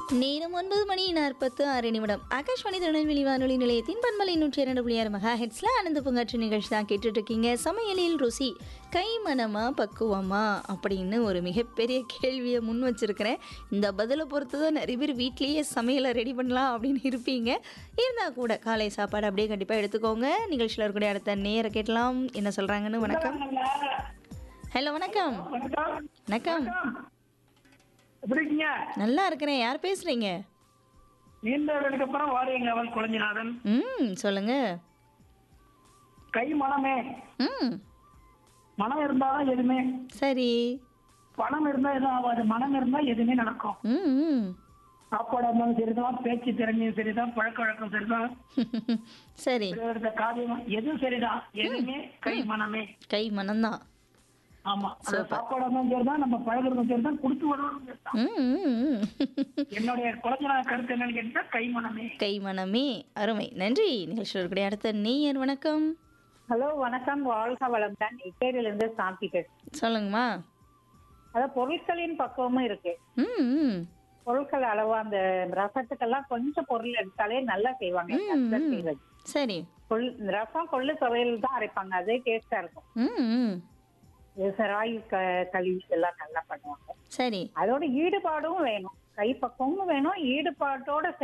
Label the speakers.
Speaker 1: நேரம் ஒன்பது மணி நாற்பத்து ஆறு நிமிடம் ஆகாஷ்வாணி திருநெல்வேலி வானொலி நிலையத்தின் பன்மலை நூற்றி இரண்டு புள்ளி ஆறு மெகா ஹெட்ஸில் ஆனந்த பங்காற்று நிகழ்ச்சி தான் கேட்டுட்டு இருக்கீங்க சமையலில் ருசி கை மனமா பக்குவமா அப்படின்னு ஒரு மிகப்பெரிய கேள்வியை முன் வச்சிருக்கிறேன் இந்த பதிலை பொறுத்து தான் நிறைய பேர் வீட்லேயே சமையலை ரெடி பண்ணலாம் அப்படின்னு இருப்பீங்க இருந்தால் கூட காலை சாப்பாடு அப்படியே கண்டிப்பாக எடுத்துக்கோங்க நிகழ்ச்சியில் இருக்கக்கூடிய அடுத்த நேர கேட்கலாம் என்ன சொல்கிறாங்கன்னு வணக்கம் ஹலோ வணக்கம் வணக்கம்
Speaker 2: எப்படி இருக்கீங்க
Speaker 1: நல்லா இருக்கிறேன் யார் பேசுகிறீங்க
Speaker 2: நீண்ட வேலைக்கு அப்புறம் வாரியங்க அவன் குழஞ்சிநாதன்
Speaker 1: ம் சொல்லுங்கள்
Speaker 2: கை மனமே
Speaker 1: ம்
Speaker 2: மனம் இருந்தாதான் எதுவுமே
Speaker 1: சரி
Speaker 2: பணம் இருந்தா எதுவும் ஆகாது மனம் இருந்தா எதுவுமே நடக்கும்
Speaker 1: ம் ம்.
Speaker 2: சாப்பாடா இருந்தாலும் சரிதான் பேச்சு திறமையும் சரிதான் பழக்க வழக்கம் சரிதான்
Speaker 1: சரி
Speaker 2: எடுத்த காரியம் எதுவும் சரிதான் எதுவுமே கை மனமே
Speaker 1: கை மனம்தான்
Speaker 2: ஆமா அந்த சாப்பாடா இருந்தாலும் சரிதான் நம்ம பழகிறதும் சரிதான் கொடுத்து வருவதும் சரிதான்
Speaker 1: ம், ம், ம்.
Speaker 2: என்னுடைய குழந்தைனால கருத்து என்னன்னு கேட்டா கை மனமே
Speaker 1: கை மனமே அருமை நன்றி நிகழ்ச்சியில் இருக்கக்கூடிய அடுத்த நேயர் வணக்கம்
Speaker 3: ஹலோ வணக்கம் வாழ்க வளம்தான் இருந்து சாந்தி பேசுறேன்
Speaker 1: சொல்லுங்கம்மா
Speaker 3: அதாவது பொருட்களின் பக்குவமும் இருக்கு
Speaker 1: ம் ம்
Speaker 3: பொருட்கள் அளவு அந்த ரசத்துக்கெல்லாம் கொஞ்சம் பொருள் எடுத்தாலே நல்லா செய்வாங்க எங்க
Speaker 1: ம்,
Speaker 3: husband
Speaker 1: ம்.
Speaker 3: செய்வது.
Speaker 1: சரி
Speaker 3: கொள் ரசம் கொள்ளு துவையல் தான் அரைப்பாங்க அதே டேஸ்டா இருக்கும்
Speaker 1: ம் ம்
Speaker 3: இது ராய் க களி இதெல்லாம் நல்லா பண்ணுவாங்க
Speaker 1: சரி
Speaker 3: அதோட ஈடுபாடும் வேணும் கைப்பக்குவமும் வேணும் ஈடுபாட்டோட